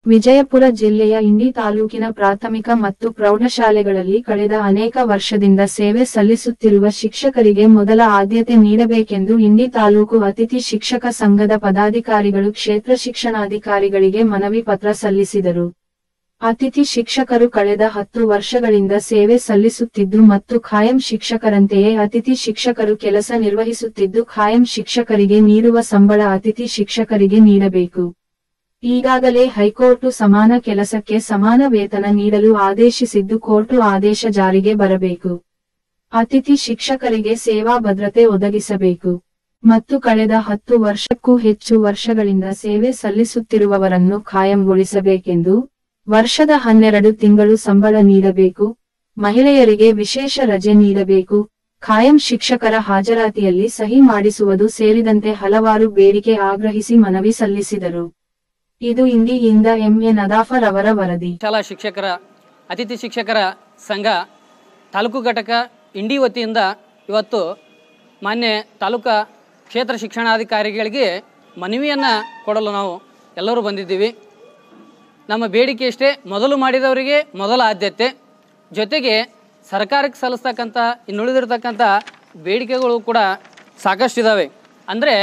ವಿಜಯಪುರ ಜಿಲ್ಲೆಯ ಇಂಡಿ ತಾಲೂಕಿನ ಪ್ರಾಥಮಿಕ ಮತ್ತು ಪ್ರೌಢಶಾಲೆಗಳಲ್ಲಿ ಕಳೆದ ಅನೇಕ ವರ್ಷದಿಂದ ಸೇವೆ ಸಲ್ಲಿಸುತ್ತಿರುವ ಶಿಕ್ಷಕರಿಗೆ ಮೊದಲ ಆದ್ಯತೆ ನೀಡಬೇಕೆಂದು ಇಂಡಿ ತಾಲೂಕು ಅತಿಥಿ ಶಿಕ್ಷಕ ಸಂಘದ ಪದಾಧಿಕಾರಿಗಳು ಕ್ಷೇತ್ರ ಶಿಕ್ಷಣಾಧಿಕಾರಿಗಳಿಗೆ ಮನವಿ ಪತ್ರ ಸಲ್ಲಿಸಿದರು ಅತಿಥಿ ಶಿಕ್ಷಕರು ಕಳೆದ ಹತ್ತು ವರ್ಷಗಳಿಂದ ಸೇವೆ ಸಲ್ಲಿಸುತ್ತಿದ್ದು ಮತ್ತು ಖಾಯಂ ಶಿಕ್ಷಕರಂತೆಯೇ ಅತಿಥಿ ಶಿಕ್ಷಕರು ಕೆಲಸ ನಿರ್ವಹಿಸುತ್ತಿದ್ದು ಖಾಯಂ ಶಿಕ್ಷಕರಿಗೆ ನೀಡುವ ಸಂಬಳ ಅತಿಥಿ ಶಿಕ್ಷಕರಿಗೆ ನೀಡಬೇಕು ಈಗಾಗಲೇ ಹೈಕೋರ್ಟು ಸಮಾನ ಕೆಲಸಕ್ಕೆ ಸಮಾನ ವೇತನ ನೀಡಲು ಆದೇಶಿಸಿದ್ದು ಕೋರ್ಟು ಆದೇಶ ಜಾರಿಗೆ ಬರಬೇಕು ಅತಿಥಿ ಶಿಕ್ಷಕರಿಗೆ ಸೇವಾ ಭದ್ರತೆ ಒದಗಿಸಬೇಕು ಮತ್ತು ಕಳೆದ ಹತ್ತು ವರ್ಷಕ್ಕೂ ಹೆಚ್ಚು ವರ್ಷಗಳಿಂದ ಸೇವೆ ಸಲ್ಲಿಸುತ್ತಿರುವವರನ್ನು ಖಾಯಂಗೊಳಿಸಬೇಕೆಂದು ವರ್ಷದ ಹನ್ನೆರಡು ತಿಂಗಳು ಸಂಬಳ ನೀಡಬೇಕು ಮಹಿಳೆಯರಿಗೆ ವಿಶೇಷ ರಜೆ ನೀಡಬೇಕು ಖಾಯಂ ಶಿಕ್ಷಕರ ಹಾಜರಾತಿಯಲ್ಲಿ ಸಹಿ ಮಾಡಿಸುವುದು ಸೇರಿದಂತೆ ಹಲವಾರು ಬೇಡಿಕೆ ಆಗ್ರಹಿಸಿ ಮನವಿ ಸಲ್ಲಿಸಿದರು ಇದು ಇಂದಿಯಿಂದ ಎಂಎ ನದಾಫರ್ ಅವರ ವರದಿ ಶಾಲಾ ಶಿಕ್ಷಕರ ಅತಿಥಿ ಶಿಕ್ಷಕರ ಸಂಘ ತಾಲೂಕು ಘಟಕ ಇಂಡಿ ವತಿಯಿಂದ ಇವತ್ತು ಮಾನ್ಯ ತಾಲೂಕಾ ಕ್ಷೇತ್ರ ಶಿಕ್ಷಣಾಧಿಕಾರಿಗಳಿಗೆ ಮನವಿಯನ್ನು ಕೊಡಲು ನಾವು ಎಲ್ಲರೂ ಬಂದಿದ್ದೀವಿ ನಮ್ಮ ಬೇಡಿಕೆ ಇಷ್ಟೇ ಮೊದಲು ಮಾಡಿದವರಿಗೆ ಮೊದಲ ಆದ್ಯತೆ ಜೊತೆಗೆ ಸರ್ಕಾರಕ್ಕೆ ಸಲ್ಲಿಸ್ತಕ್ಕಂಥ ಇನ್ನುಳಿದಿರ್ತಕ್ಕಂಥ ಬೇಡಿಕೆಗಳು ಕೂಡ ಸಾಕಷ್ಟಿದ್ದಾವೆ ಅಂದರೆ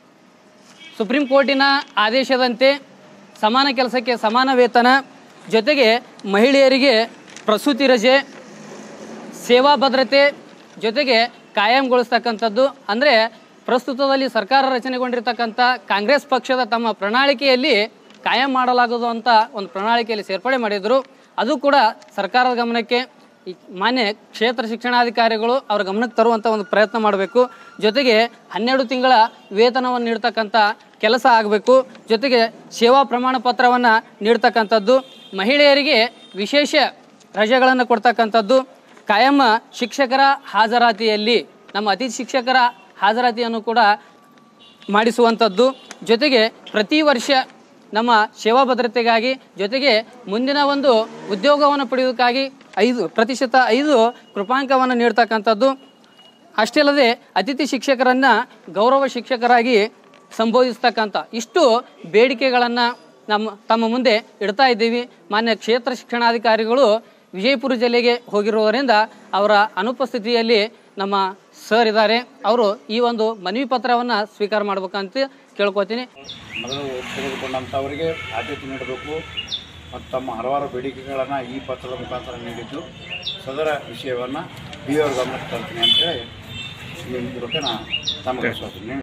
ಸುಪ್ರೀಂ ಕೋರ್ಟಿನ ಆದೇಶದಂತೆ ಸಮಾನ ಕೆಲಸಕ್ಕೆ ಸಮಾನ ವೇತನ ಜೊತೆಗೆ ಮಹಿಳೆಯರಿಗೆ ಪ್ರಸೂತಿ ರಜೆ ಸೇವಾ ಭದ್ರತೆ ಜೊತೆಗೆ ಕಾಯಂಗೊಳಿಸ್ತಕ್ಕಂಥದ್ದು ಅಂದರೆ ಪ್ರಸ್ತುತದಲ್ಲಿ ಸರ್ಕಾರ ರಚನೆಗೊಂಡಿರ್ತಕ್ಕಂಥ ಕಾಂಗ್ರೆಸ್ ಪಕ್ಷದ ತಮ್ಮ ಪ್ರಣಾಳಿಕೆಯಲ್ಲಿ ಕಾಯಂ ಮಾಡಲಾಗುವುದು ಅಂತ ಒಂದು ಪ್ರಣಾಳಿಕೆಯಲ್ಲಿ ಸೇರ್ಪಡೆ ಮಾಡಿದರು ಅದು ಕೂಡ ಸರ್ಕಾರದ ಗಮನಕ್ಕೆ ಈ ಮಾನ್ಯ ಕ್ಷೇತ್ರ ಶಿಕ್ಷಣಾಧಿಕಾರಿಗಳು ಅವರ ಗಮನಕ್ಕೆ ತರುವಂಥ ಒಂದು ಪ್ರಯತ್ನ ಮಾಡಬೇಕು ಜೊತೆಗೆ ಹನ್ನೆರಡು ತಿಂಗಳ ವೇತನವನ್ನು ನೀಡ್ತಕ್ಕಂಥ ಕೆಲಸ ಆಗಬೇಕು ಜೊತೆಗೆ ಸೇವಾ ಪ್ರಮಾಣ ಪತ್ರವನ್ನು ನೀಡ್ತಕ್ಕಂಥದ್ದು ಮಹಿಳೆಯರಿಗೆ ವಿಶೇಷ ರಜೆಗಳನ್ನು ಕೊಡ್ತಕ್ಕಂಥದ್ದು ಕಾಯಂ ಶಿಕ್ಷಕರ ಹಾಜರಾತಿಯಲ್ಲಿ ನಮ್ಮ ಅತಿಥಿ ಶಿಕ್ಷಕರ ಹಾಜರಾತಿಯನ್ನು ಕೂಡ ಮಾಡಿಸುವಂಥದ್ದು ಜೊತೆಗೆ ಪ್ರತಿ ವರ್ಷ ನಮ್ಮ ಸೇವಾ ಭದ್ರತೆಗಾಗಿ ಜೊತೆಗೆ ಮುಂದಿನ ಒಂದು ಉದ್ಯೋಗವನ್ನು ಪಡೆಯೋದಕ್ಕಾಗಿ ಐದು ಪ್ರತಿಶತ ಐದು ಕೃಪಾಂಕವನ್ನು ನೀಡ್ತಕ್ಕಂಥದ್ದು ಅಷ್ಟೇ ಅಲ್ಲದೆ ಅತಿಥಿ ಶಿಕ್ಷಕರನ್ನು ಗೌರವ ಶಿಕ್ಷಕರಾಗಿ ಸಂಬೋಧಿಸ್ತಕ್ಕಂಥ ಇಷ್ಟು ಬೇಡಿಕೆಗಳನ್ನು ನಮ್ಮ ತಮ್ಮ ಮುಂದೆ ಇಡ್ತಾ ಇದ್ದೀವಿ ಮಾನ್ಯ ಕ್ಷೇತ್ರ ಶಿಕ್ಷಣಾಧಿಕಾರಿಗಳು ವಿಜಯಪುರ ಜಿಲ್ಲೆಗೆ ಹೋಗಿರುವುದರಿಂದ ಅವರ ಅನುಪಸ್ಥಿತಿಯಲ್ಲಿ ನಮ್ಮ ಸರ್ ಇದ್ದಾರೆ ಅವರು ಈ ಒಂದು ಮನವಿ ಪತ್ರವನ್ನು ಸ್ವೀಕಾರ ಮಾಡ್ಬೇಕಂತ ಕೇಳ್ಕೊತೀನಿ ಮೊದಲು ತೆಗೆದುಕೊಂಡಂಥವರಿಗೆ ಆದ್ಯತೆ ನೀಡಬೇಕು ಮತ್ತು ತಮ್ಮ ಹಲವಾರು ಬೇಡಿಕೆಗಳನ್ನು ಈ ಪತ್ರದ ಮುಖಾಂತರ ನೀಡಿದ್ದು ಸದರ ವಿಷಯವನ್ನು ಬಿ ಅವ್ರ ಗಮನಕ್ಕೆ ತರ್ತೀನಿ ಅಂತೇಳಿ ಈ ಮೂಲಕ ನಾನು ತಮಗೆ ವಿಶ್ವಾಸ